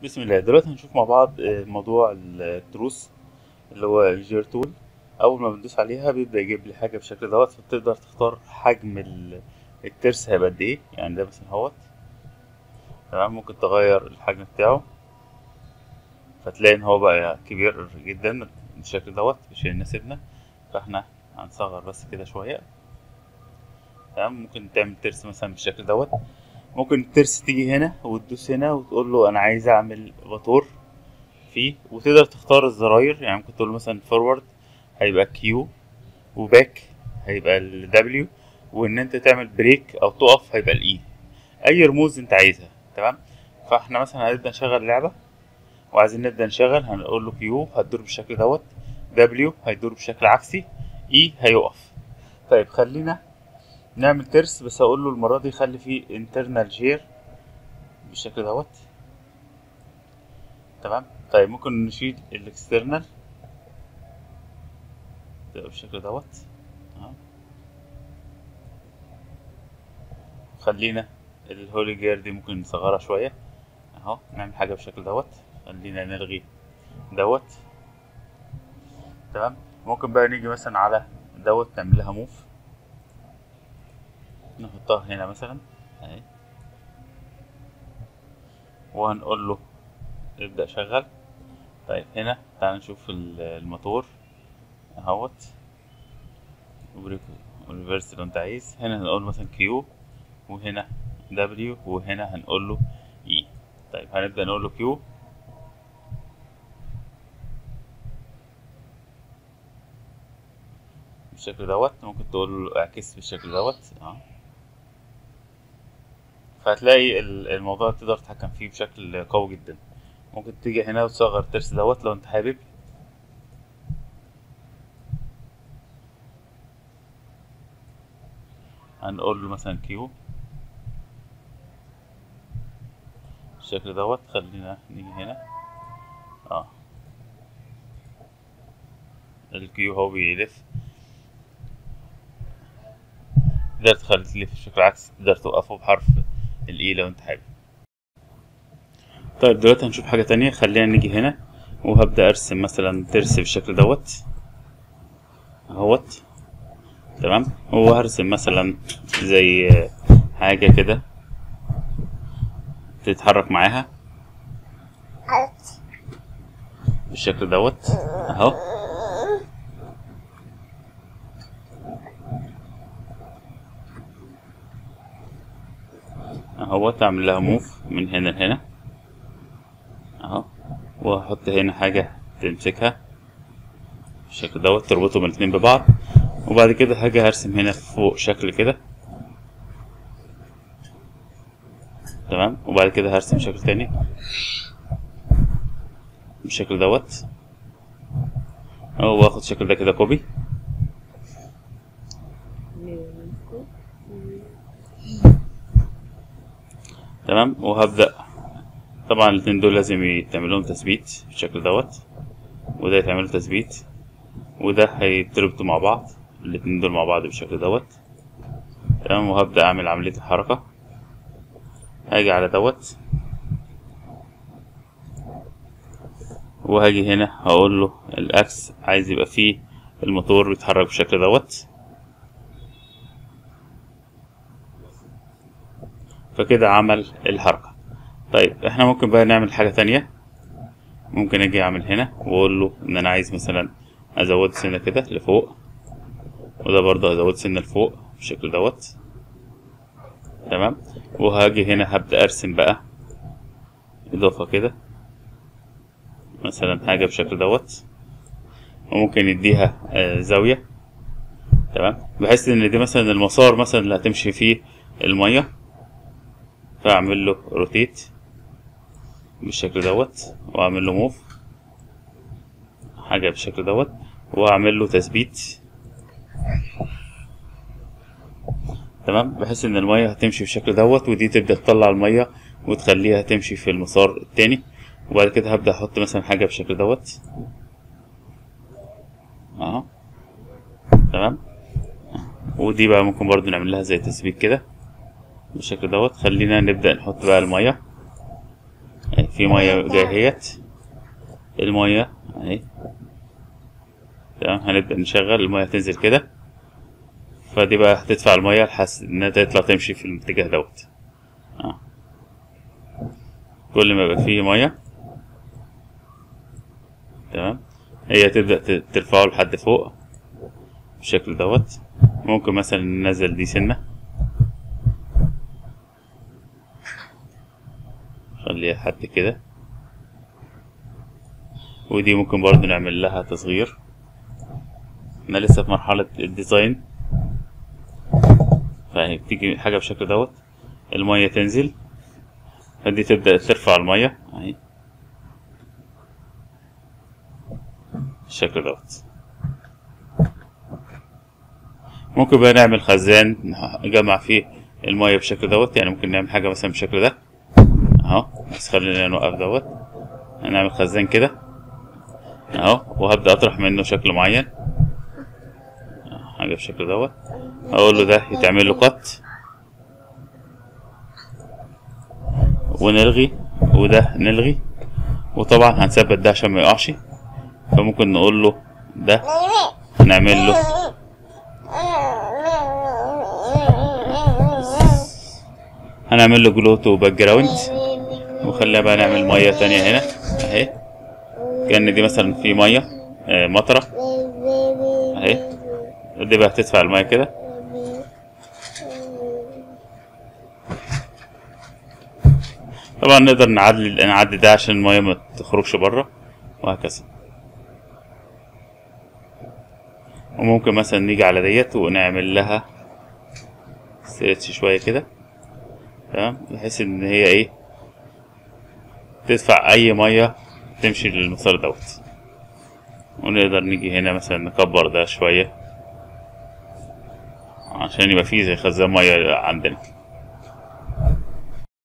بسم الله دلوقتي هنشوف مع بعض آه، موضوع التروس اللي هو الجير تول اول ما بندوس عليها بيبدا يجيب لي حاجه بالشكل دوت فبتقدر تختار حجم ال- الترس هيبقى قد ايه يعني ده مثلا اهوت تمام ممكن تغير الحجم بتاعه فتلاقي ان هو بقى كبير جدا بالشكل دوت مش يناسبنا فاحنا هنصغر بس كده شويه تمام ممكن تعمل ترس مثلا بالشكل دوت ممكن الترس تيجي هنا وتدوس هنا وتقول له انا عايز اعمل موتور فيه وتقدر تختار الزراير يعني ممكن تقول له مثلا فورورد هيبقى كيو وباك هيبقى الدبليو وان انت تعمل بريك او تقف هيبقى الاي اي رموز انت عايزها تمام فاحنا مثلا هنبدا نشغل لعبه وعايزين نبدا نشغل هنقول له كيو هتدور بالشكل دوت دبليو هيدور بشكل عكسي اي هيقف طيب خلينا نعمل ترس بس هقول له المره دي خلي فيه انترنال جير بالشكل دوت تمام طيب ممكن نشيل الاكسترنال بالشكل دوت اهو خلينا الهولي جير دي ممكن نصغرها شويه اهو نعمل حاجه بالشكل دوت خلينا نلغي دوت تمام ممكن بقى نيجي مثلا على دوت نعمل لها موف نحطها هنا مثلا اهي وهنقول له ابدأ شغل طيب هنا تعال نشوف ال- الموتور اهوت ريفرس لو انت عايز هنا هنقول مثلا كيو وهنا دبليو وهنا هنقول له اي طيب هنبدأ نقول له كيو بالشكل دوت ممكن تقول له اعكس بالشكل دوت اه فهتلاقي ال- الموضوع تقدر تتحكم فيه بشكل قوي جدا ممكن تيجي هنا وتصغر الترس دوت لو انت حابب هنقول له مثلا كيو بالشكل دوت خلينا نيجي هنا اه الكيو هو بيلف تقدر تخلي تلف بشكل عكسي تقدر توقفه بحرف الاي لو انت حابب طيب دلوقتي هنشوف حاجة تانية خلينا نيجي هنا وهبدأ ارسم مثلا ترس بالشكل دوت اهوت تمام وهرسم مثلا زي حاجة كده تتحرك معاها بالشكل دوت اهو اهوت اعمل لها موف من هنا لهنا اهو واحط هنا حاجة تمسكها بالشكل دوت تربطهم الاتنين ببعض وبعد كده هاجي هرسم هنا فوق شكل كده تمام وبعد كده هرسم شكل تاني بالشكل دوت اهو واخد الشكل ده كده كوبي تمام وهبدأ طبعا الاتنين دول لازم يتعمل لهم تثبيت بالشكل دوت وده يتعمل له تثبيت وده هيتربطوا مع بعض الاتنين دول مع بعض بالشكل دوت تمام وهبدأ أعمل عملية الحركة هاجي على دوت وهاجي هنا هقول له الأكس عايز يبقى فيه الموتور بيتحرك بالشكل دوت فكده عمل الحركة طيب احنا ممكن بقى نعمل حاجة تانية ممكن اجي اعمل هنا واقول له ان انا عايز مثلا ازود سنة كده لفوق وده برضه هزود سنة لفوق بالشكل دوت تمام وهاجي هنا هبدأ ارسم بقى اضافة كده مثلا حاجة بالشكل دوت وممكن يديها آه، زاوية تمام بحيث ان دي مثلا المسار مثلا اللي هتمشي فيه المية فاعمل له روتيت بالشكل دوت واعمل له موف حاجه بالشكل دوت واعمل له تثبيت تمام بحيث ان الميه هتمشي بالشكل دوت ودي تبدا تطلع الميه وتخليها تمشي في المسار التاني وبعد كده هبدا احط مثلا حاجه بالشكل دوت اهو تمام ودي بقى ممكن برضو نعمل لها زي تثبيت كده بالشكل دوت خلينا نبدأ نحط بقى المية أهي في ميه جايه اهيت الميه اهي تمام هنبدأ نشغل الميه تنزل كده فدي بقى هتدفع الميه لحس انها تطلع تمشي في الاتجاه دوت اه كل ما يبقى فيه ميه تمام هي تبدأ ت- ترفعه لحد فوق بالشكل دوت ممكن مثلا ننزل دي سنة خليها لحد كده ودي ممكن برضو نعمل لها تصغير احنا لسه في مرحلة الديزاين فهي بتيجي حاجة بالشكل دوت المية تنزل فدي تبدأ ترفع المية اهي بالشكل دوت ممكن بقى نعمل خزان نجمع فيه المية بالشكل دوت يعني ممكن نعمل حاجة مثلا بالشكل ده اهو بس خلينا نوقف دوت هنعمل خزان كده اهو وهبدأ اطرح منه شكل معين حاجة بالشكل دوت اقول له ده يتعمل له قط ونلغي وده نلغي وطبعا هنثبت ده عشان ما يقعش فممكن نقول له ده نعمل له هنعمل له جلوتو باك جراوند وخلينا بقى نعمل ميه تانية هنا اهي كأن دي مثلا في ميه آه، مطرة اهي دي بقى هتدفع الميه كده طبعا نقدر نعدل نعدي ده عشان الميه ما تخرجش بره وهكذا وممكن مثلا نيجي على ديت ونعمل لها ستريتش شويه كده تمام بحيث ان هي ايه تدفع اي ميه تمشي للمسار دوت ونقدر نيجي هنا مثلا نكبر ده شويه عشان يبقى فيه زي خزان ميه عندنا